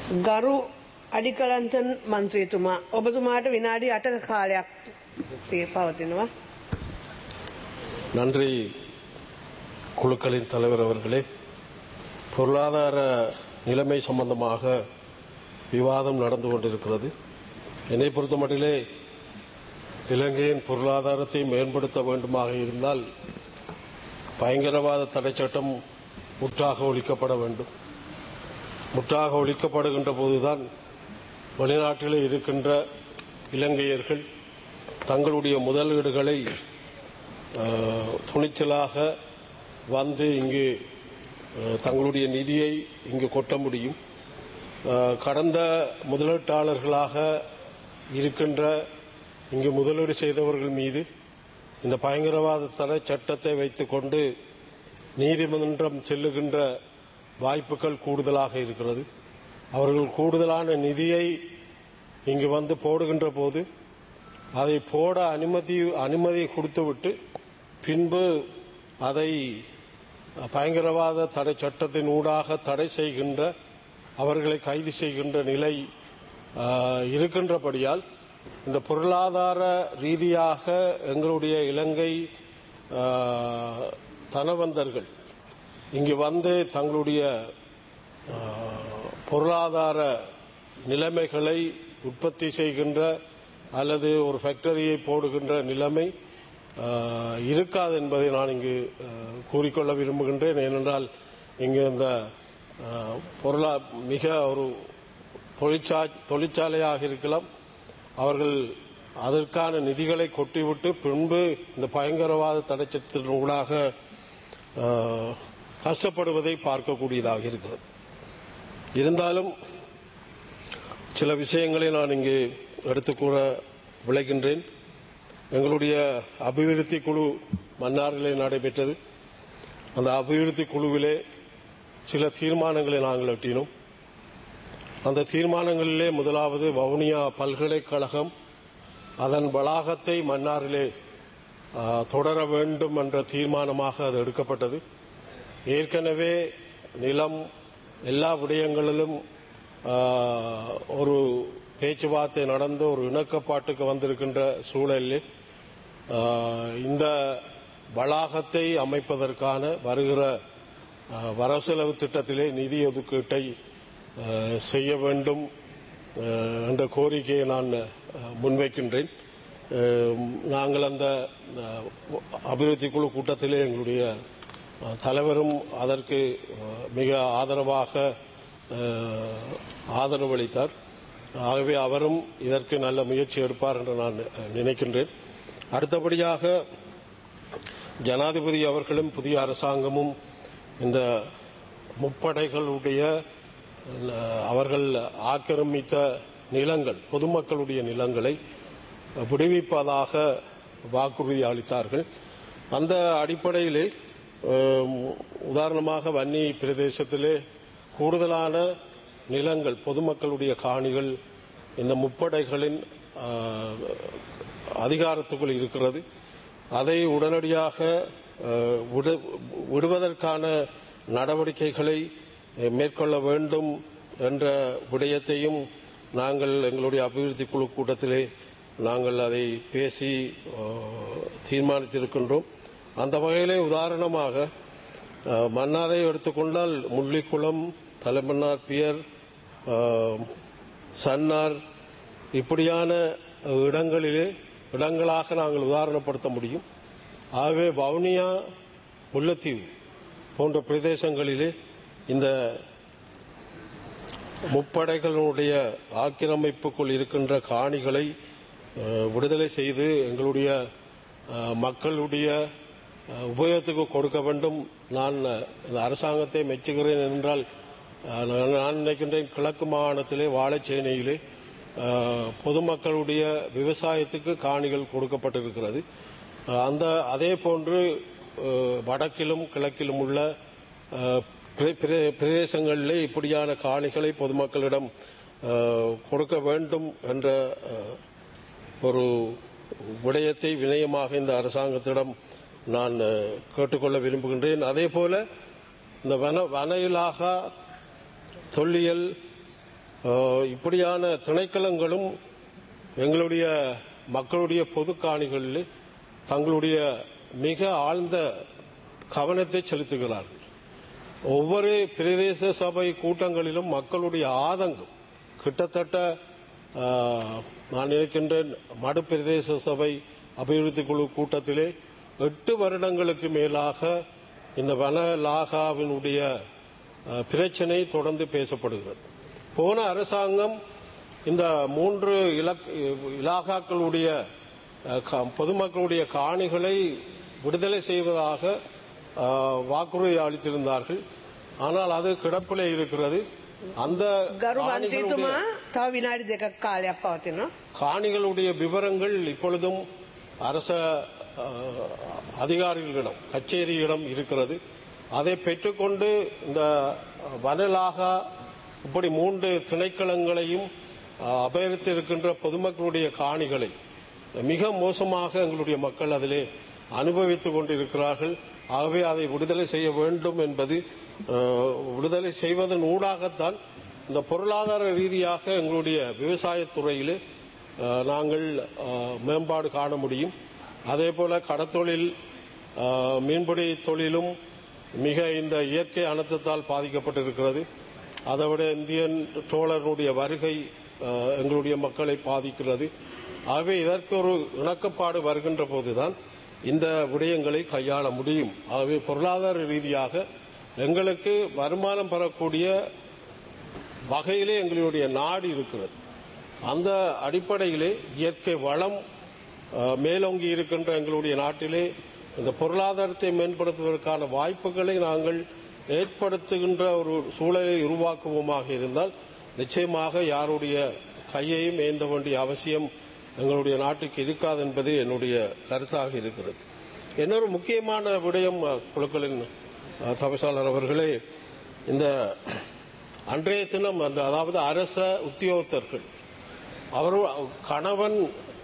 ගරු අඩිකලන්තන් මන්ත්‍රීතුමා ඔබතුමාට විනාඩි අටක කාලයක් තිය පවතිනවා. நன்றி குழுக்களின் தலைவர் அவர்களே பொருளாதார நிலைமை சம்பந்தமாக விவாதம் நடந்து கொண்டிருக்கிறது என்னை பொறுத்தமட்டிலே இலங்கையின் பொருளாதாரத்தை மேம்படுத்த வேண்டுமாக இருந்தால் பயங்கரவாத தடை சட்டம் முற்றாக ஒழிக்கப்பட வேண்டும் முற்றாக ஒழிக்கப்படுகின்ற போதுதான் வெளிநாட்டிலே இருக்கின்ற இலங்கையர்கள் தங்களுடைய முதலீடுகளை அஹ், துணிச்சலாக வந்து இங்கு அஹ், தங்களுடைய நிதியை இங்கு கொட்ட முடியும் அஹ், கடந்த முதலீட்டாளர்களாக இருக்கின்ற இங்கு முதலீடு செய்தவர்கள் மீது இந்த பயங்கரவாத தடை சட்டத்தை வைத்துக்கொண்டு நீதிமன்றம் செல்லுகின்ற வாய்ப்புகள் கூடுதலாக இருக்கிறது அவர்கள் கூடுதலான நிதியை இங்கு வந்து போடுகின்ற போது அதை போட அனுமதி அனுமதி கொடுத்துவிட்டு பின்பு அதை பயங்கரவாத தடை சட்டத்தின் ஊடாக தடை செய்கின்ற அவர்களை கைது செய்கின்ற நிலை ஆஹ், இருக்கின்றபடியால் இந்த பொருளாதார ரீதியாக எங்களுடைய இலங்கை ஆஹ், தனவந்தர்கள் இங்கு வந்து தங்களுடைய ஆஹ், பொருளாதார நிலைமைகளை உற்பத்தி செய்கின்ற அல்லது ஒரு ஃபேக்டரியை போடுகின்ற நிலைமை ஆஹ், இருக்காது என்பதை நான் இங்கு ஆஹ், கூறிக்கொள்ள விரும்புகின்றேன் ஏனென்றால் இங்கு இந்த ஆஹ், பொருளா மிக ஒரு தொழிற்சா தொழிற்சாலையாக இருக்கலாம் அவர்கள் அதற்கான நிதிகளை கொட்டிவிட்டு பின்பு இந்த பயங்கரவாத தடை சட்டத்தினூடாக ஆஹ், கஷ்டப்படுவதை பார்க்கக்கூடியதாக இருக்கிறது இருந்தாலும் சில விஷயங்களை நான் இங்கே எடுத்துக் கூற விளைகின்றேன் எங்களுடைய அபிவிருத்தி குழு மன்னாரிலே நடைபெற்றது அந்த அபிவிருத்தி குழுவிலே சில தீர்மானங்களை நாங்கள் எட்டினோம் அந்த தீர்மானங்களிலே முதலாவது வவுனியா பல்கலைக்கழகம் அதன் வளாகத்தை மன்னாரிலே ஆ, தொடர வேண்டும் என்ற தீர்மானமாக அது எடுக்கப்பட்டது ஏற்கனவே நிலம் எல்லா விடயங்களிலும் ஆ, ஒரு பேச்சுவார்த்தை நடந்து ஒரு இணக்கப்பாட்டுக்கு வந்திருக்கின்ற சூழலில் ஆ, இந்த வளாகத்தை அமைப்பதற்கான வருகிற ஆ, வரவுசெலவு திட்டத்திலே நிதி ஒதுக்கீட்டை ஆ, செய்ய வேண்டும் ஆ, என்ற கோரிக்கையை நான் ஆ, முன்வைக்கின்றேன் ஆ, நாங்கள் அந்த ஆ, அபிவிருத்தி குழு கூட்டத்திலே எங்களுடைய ஆ, தலைவரும் அதற்கு ஆ, மிக ஆதரவாக ஆ, ஆதரவளித்தார் ஆகவே அவரும் இதற்கு நல்ல முயற்சி எடுப்பார் என்று நான் நினைக்கின்றேன் அடுத்தபடியாக ஜனாதிபதி அவர்களும் புதிய அரசாங்கமும் இந்த முப்படைகளுடைய அஹ், அவர்கள் ஆக்கிரமித்த நிலங்கள் பொதுமக்களுடைய நிலங்களை விடுவிப்பதாக வாக்குறுதி அளித்தார்கள் அந்த அடிப்படையிலே அஹ், உதாரணமாக வன்னி பிரதேசத்திலே கூடுதலான நிலங்கள் பொதுமக்களுடைய காணிகள் இந்த முப்படைகளின் அஹ், அதிகாரத்துக்குள் இருக்கிறது அதை உடனடியாக அஹ், விடு- விடுவதற்கான நடவடிக்கைகளை அஹ், மேற்கொள்ள வேண்டும் என்ற விடயத்தையும் நாங்கள் எங்களுடைய அபிவிருத்தி குழு கூட்டத்திலே நாங்கள் அதை பேசி அஹ், தீர்மானித்திருக்கின்றோம் அந்த வகையிலே உதாரணமாக அஹ், மன்னாரை எடுத்துக்கொண்டால் முள்ளிக்குளம் தலைமன்னார் பியர் அஹ், சன்னார் இப்படியான இடங்களிலே இடங்களாக நாங்கள் உதாரணப்படுத்த முடியும் ஆகவே வவுனியா முல்லைத்தீவு போன்ற பிரதேசங்களிலே இந்த முப்படைகளுடைய ஆக்கிரமிப்புக்குள் இருக்கின்ற காணிகளை அஹ், விடுதலை செய்து எங்களுடைய அஹ், மக்களுடைய அஹ், உபயோகத்துக்கு கொடுக்க வேண்டும் நான் அஹ், இந்த அரசாங்கத்தை மெச்சுகிறேன் என்றால் அஹ், நான் நான் நினைக்கின்றேன் கிழக்கு மாகாணத்திலே வாழைச்சேனையிலே அஹ், பொதுமக்களுடைய விவசாயத்துக்கு காணிகள் கொடுக்கப்பட்டிருக்கிறது அஹ், அந்த அதே போன்று அஹ், வடக்கிலும் கிழக்கிலும் உள்ள அஹ், பிர- பிர- பிரதேசங்களிலே இப்படியான காணிகளை பொதுமக்களிடம் அஹ், கொடுக்க வேண்டும் என்ற அஹ், ஒரு விடயத்தை வினயமாக இந்த அரசாங்கத்திடம் நான் அஹ், கேட்டுக்கொள்ள விரும்புகின்றேன் அதே போல இந்த வன வன இலாகா தொல்லியல் அஹ், இப்படியான திணைக்களங்களும் எங்களுடைய மக்களுடைய பொது காணிகளில் தங்களுடைய மிக ஆழ்ந்த கவனத்தை செலுத்துகிறார்கள் ஒவ்வொரு பிரதேச சபை கூட்டங்களிலும் மக்களுடைய ஆதங்கம் கிட்டத்தட்ட ஆஹ், நான் நினைக்கின்றேன் மடு பிரதேச சபை அபிவிருத்தி குழு கூட்டத்திலே எட்டு வருடங்களுக்கு மேலாக இந்த வன லாகாவினுடைய ஆஹ், பிரச்சனை தொடர்ந்து பேசப்படுகிறது போன அரசாங்கம் இந்த மூன்று இலக் இலாகாக்களுடைய அஹ், க- பொதுமக்களுடைய காணிகளை விடுதலை செய்வதாக அஹ், வாக்குறுதி அளித்திருந்தார்கள் ஆனால் அது கிடப்பிலே இருக்கிறது அந்த ගරු காணிகளுடைய- මන්ත්‍රීතුමා තව විනාඩි දෙකක් කාලයක් පවතිනවා. காணிகளுடைய விவரங்கள் இப்பொழுதும் அரச அஹ், அதிகாரிகளிடம் கச்சேரியிடம் இருக்கிறது அதை பெற்றுக்கொண்டு இந்த வனலாக இப்படி மூன்று திணைக்களங்களையும் அஹ், அபகரித்து இருக்கின்ற பொதுமக்களுடைய காணிகளை மிக மோசமாக எங்களுடைய மக்கள் அதிலே அனுபவித்துக் கொண்டிருக்கிறார்கள் ஆகவே அதை விடுதலை செய்ய வேண்டும் என்பது அஹ், விடுதலை செய்வதன் ஊடாகத்தான் இந்த பொருளாதார ரீதியாக எங்களுடைய விவசாயத்துறையிலே அஹ், நாங்கள் அஹ், மேம்பாடு காண முடியும் அதே போல கடத்தொழில் அஹ், மீன்பிடி தொழிலும் மிக இந்த இயற்கை அனர்த்தத்தால் பாதிக்கப்பட்டிருக்கிறது அதை விட இந்தியன் ட்ரோலருடைய வருகை அஹ், எங்களுடைய மக்களை பாதிக்கிறது ஆகவே இதற்கு ஒரு இணக்கப்பாடு வருகின்ற போதுதான் இந்த விடயங்களை கையாள முடியும் ஆகவே பொருளாதார ரீதியாக எங்களுக்கு வருமானம் பெறக்கூடிய வகையிலே எங்களுடைய நாடு இருக்கிறது அந்த அடிப்படையிலே இயற்கை வளம் அஹ், மேலோங்கி இருக்கின்ற எங்களுடைய நாட்டிலே இந்த பொருளாதாரத்தை மேம்படுத்துவதற்கான வாய்ப்புகளை நாங்கள் ஏற்படுத்துகின்ற ஒரு சூழலை உருவாக்குவோமாக இருந்தால் நிச்சயமாக யாருடைய கையையும் ஏந்த வேண்டிய அவசியம் எங்களுடைய நாட்டுக்கு இருக்காது என்பது என்னுடைய கருத்தாக இருக்கிறது இன்னொரு முக்கியமான விடயம் அஹ், குழுக்களின் அஹ், தவிசாளர் அவர்களே இந்த அன்றைய தினம் அந்த அதாவது அரச உத்தியோகத்தர்கள் அவர் கணவன்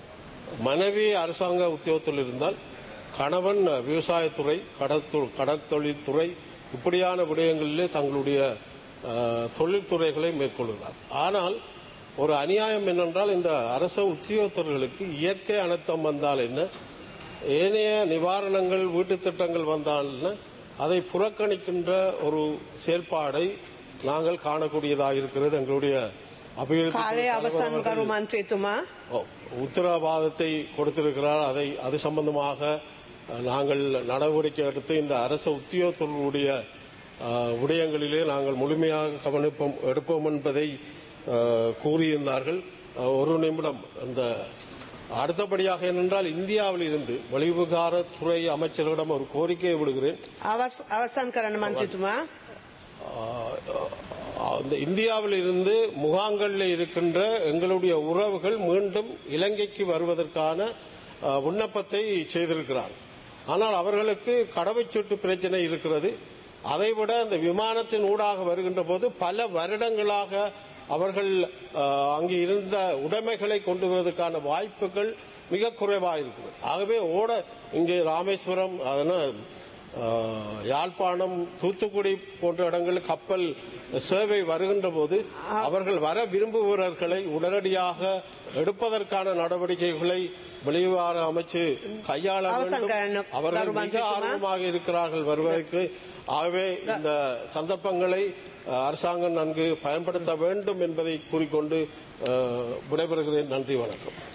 மனைவி அரசாங்க உத்தியோகத்தில் இருந்தால் கணவன் விவசாயத்துறை கடற்து- கடற்தொழில் துறை இப்படியான விடயங்களிலே தங்களுடைய அஹ், தொழில்துறைகளை மேற்கொள்கிறார் ஆனால் ஒரு அநியாயம் என்னென்றால் இந்த அரச உத்தியோகத்தர்களுக்கு இயற்கை அனர்த்தம் வந்தால் என்ன ஏனைய நிவாரணங்கள் வீட்டுத் திட்டங்கள் வந்தால் என்ன அதை புறக்கணிக்கின்ற ஒரு செயல்பாடை நாங்கள் காணக்கூடியதாக இருக்கிறது எங்களுடைய அபிவிருத்தி කාලය குழு தலைவர் අවසන් அவர்கள் ගරු මන්ත්‍රීතුමා. ஓ, உத்தரவாதத்தை கொடுத்திருக்கிறார் அதை அது சம்பந்தமாக அஹ், நாங்கள் நடவடிக்கை எடுத்து இந்த அரசு உத்தியோகத்தர்களுடைய அஹ், விடயங்களிலே நாங்கள் முழுமையாக கவனிப்போம் எடுப்போம் என்பதை அஹ், கூறியிருந்தார்கள் அஹ், ஒரு நிமிடம் அந்த அடுத்தபடியாக என்னென்றால் இந்தியாவில் இருந்து வெளிவிகாரத்துறை அமைச்சரிடம் ஒரு கோரிக்கையை விடுகிறேன் අවස්- අවසන් කරන්න මන්ත්‍රීතුමා. அந்த இந்தியாவில் இருந்து முகாம்களில் இருக்கின்ற எங்களுடைய உறவுகள் மீண்டும் இலங்கைக்கு வருவதற்கான அஹ், விண்ணப்பத்தை செய்திருக்கிறார் ஆனால் அவர்களுக்கு கடவுச்சீட்டு பிரச்சனை இருக்கிறது அதைவிட அந்த விமானத்தின் ஊடாக வருகின்ற போது பல வருடங்களாக அவர்கள் அஹ், அங்கு இருந்த உடைமைகளை கொண்டு வருவதற்கான வாய்ப்புகள் மிக குறைவாக இருக்கிறது ஆகவே ஓட இங்கே ராமேஸ்வரம் அதனால் ஆஹ், யாழ்ப்பாணம் தூத்துக்குடி போன்ற இடங்களில் கப்பல் சேவை வருகின்ற போது அவர்கள் வர விரும்புபவர்களை உடனடியாக எடுப்பதற்கான நடவடிக்கைகளை வெளிவார அமைச்சு கையாள அவசரம் வேண்டும் கண்ணு- அவர்கள் மிக கருமாந்திரமா? ஆர்வமாக இருக்கிறார்கள் வருவதற்கு ஆகவே இந்த சந்தர்ப்பங்களை அஹ், அரசாங்கம் நன்கு பயன்படுத்த வேண்டும் என்பதை கூறிக்கொண்டு அஹ், விடைபெறுகிறேன் நன்றி வணக்கம்